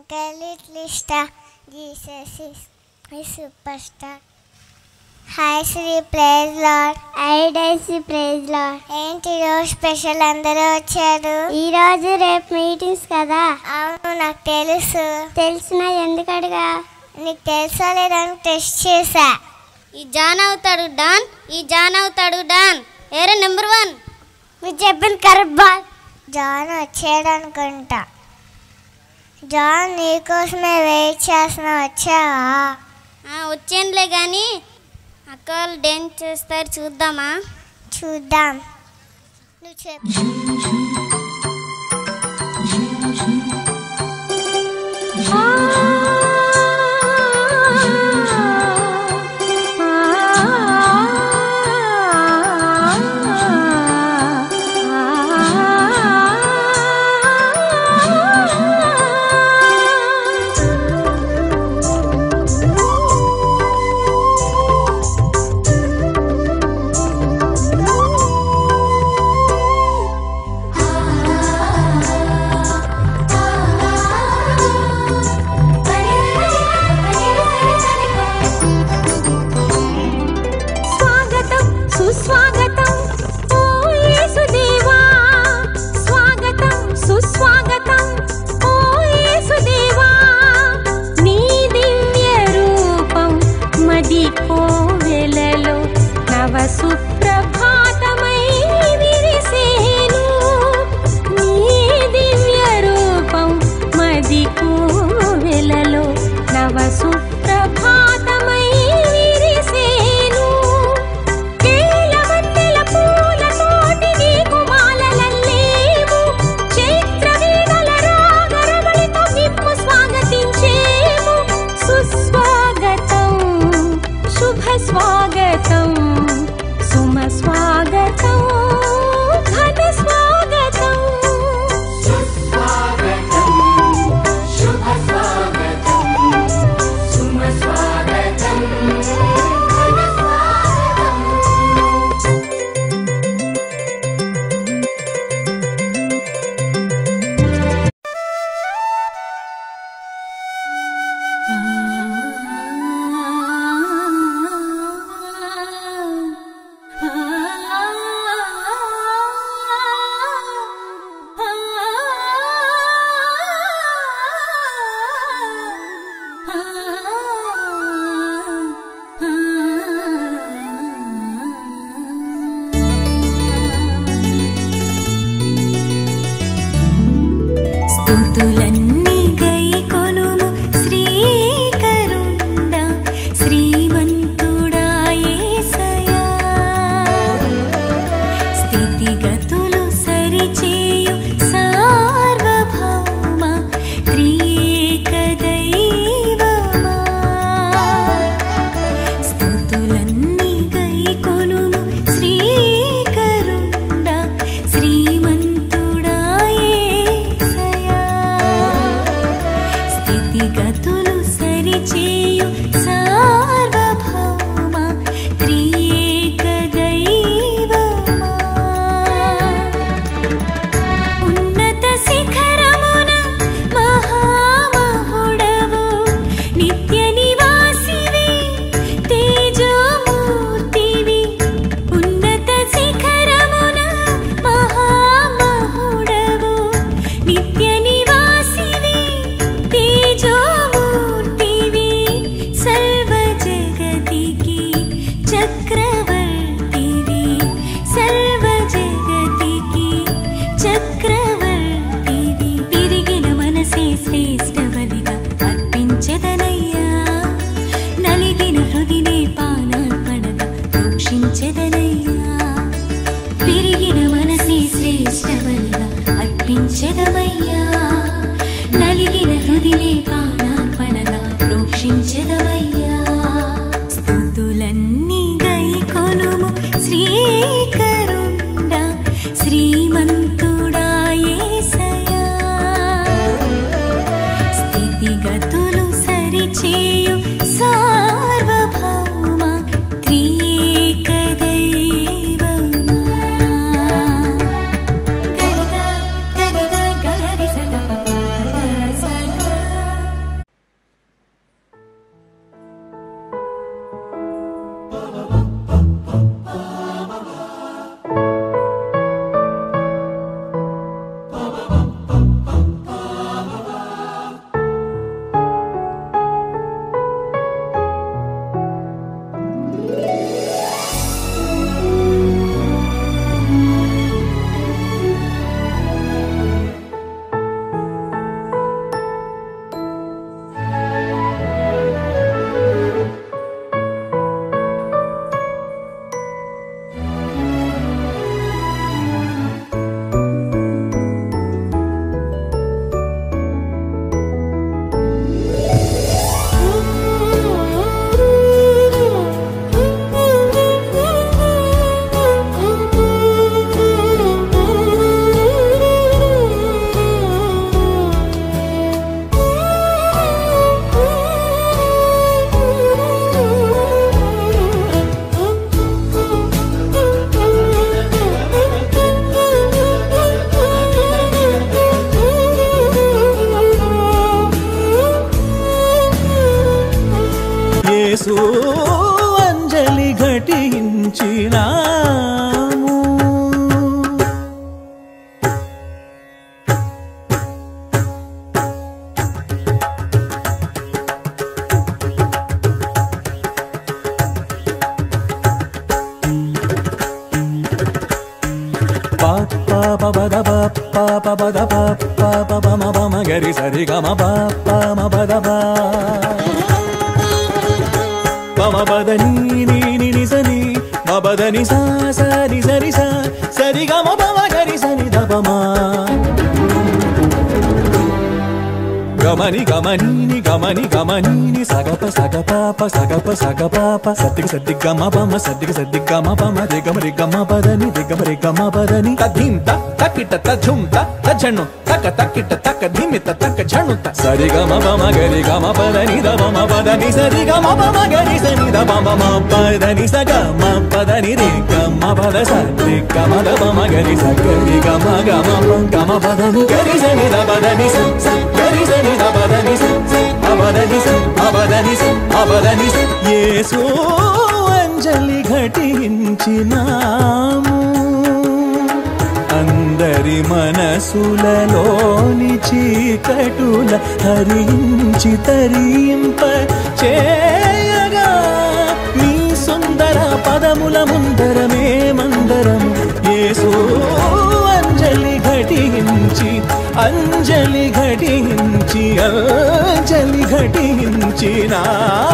twinkle little star, Jesus is my superstar. Hi శ్రీ praise lord I Daisy praise lord ఏంటి రోజు special అందరూ వచ్చారు ఈ రోజు రేపు మీటింగ్స్ కదా అవును నాకు తెలుసు తెలిసిన ఎందుకు అడిగా నీకు తెలుసా లేదని టెస్ట్ చేశా ఈ జాన్ అవుతాడు డాన్ ఈ జాన్ అవుతాడు డాన్ ఏరే నెంబర్ వన్ మీరు చెప్పింది కరెక్ట్ బాల్ జాన్ వచ్చాడు అనుకుంటా జాన్ నీకోసమే వెయిట్ చేస్తున్నా వచ్చావా వచ్చేనులే కానీ అక్క వాళ్ళు డాన్స్ చేస్తారు చూద్దామా చూద్దాం నువ్వు చెప్పు స్వాగతం సుస్వాగతం ఓ యేసుదేవా స్వాగతం సుస్వాగతం ఓ యేసుదేవా నీ దివ్య రూపం మది కోవెలలో నవ సుప్రభాతమై విరిసేను నీ దివ్య రూపం మది కోవెలలో నవ సుప్రభాతమై విరిసేను కేలవందెల పూలతోటి నీకు మాలలల్లేము. చైత్రవేదల రాగరమణితో నిన్ను స్వాగతించేము. సుస్వాగతం శుభ స్వాగతం సుమ స్వాగతం ఘన స్వాగతం స్తుతులన్నీ గైకొనుము శ్రీకరుండా శ్రీమంతుడా యేసయ్యా స్థితిగతులు సరిచేయు సార్వభౌమ త్రియేక దైవమా స్తుతులన్నీ గైకొనుము శ్రీకరుండా శ్రీమంతుడా యేసయ్యా స్థితిగతులు సరిచేయు సార్వభౌమ త్రియేక దైవమా ఉన్నత శిఖరమున మహామహుడవు నిత్య నివాసివి తేజోమూర్తివి ఉన్నత శిఖరమున మహామహుడవు నిత్య నివాసివి తేజోమూర్తివి సర్వ జగతికి చక్రవర్తివి సర్వ జగతికి చక్రవర్తివి విరిగిన మనసే శ్రేష్ఠ బలిగా అర్పించదనయ్యా నలిగిన హృదినే పానార్పణగా రక్షించదనయ్యా విరిగిన మనసే శ్రేష్ఠ బలిగా అర్పించదమయ్యా నలిగిన హృదినే పానార్పణగా ప్రోక్షించదమయ్యా స్తుతులన్నీ గైకొనుము శ్రీకరుండా శ్రీమంతుడా యేసయ్యా స్థితిగతులు సరిచేయు సార్వభౌమ త్రియేక దైవమా గరిగా గరిగా గరి సగ పప సగ యేసు అంజలి ఘటించినాము గరి సరి గమ పమ పద పమ పద నీ నీ ని ని సని మ పద ని సా సరి సరి సా సరి గమ పమ గరి సని ద పమ గమని గమనీని గమని గమనీని సగప సగపాప సగప సగపాప సద్దిగ సద్దిగ గమ పమ సద్దిగ సద్దిగ గమ పమ దిగమ రిగమ పదని దిగమ రిగమ పదని తద్ధింత తక్కిట తఝుంత తఝణు తక తక్కిట తక్క ధిమిత తక్క ఝణుత సరి గమ పమ గరి గమ పదని ద పమ పదని సరి గమ పమ గరి సని ద పమ మ పదని సగ మ పదని రి గమ పద సరి గమ ద పమ గరి స గరి గమ గమ ప గమ పదని గరి సని ద పదని స స గరి సని ద పదని స స అపదని స అపదని స అపదని స యేసు అంజలి ఘటించినాము అందరి మనసులలోని చీకటుల హరించి తరింప చేయగా నీ సుందర పదముల ముందరమే మందరము యేసు అంజలి ఘటించి అంజలి ఘటించి అంజలి ఘటించినా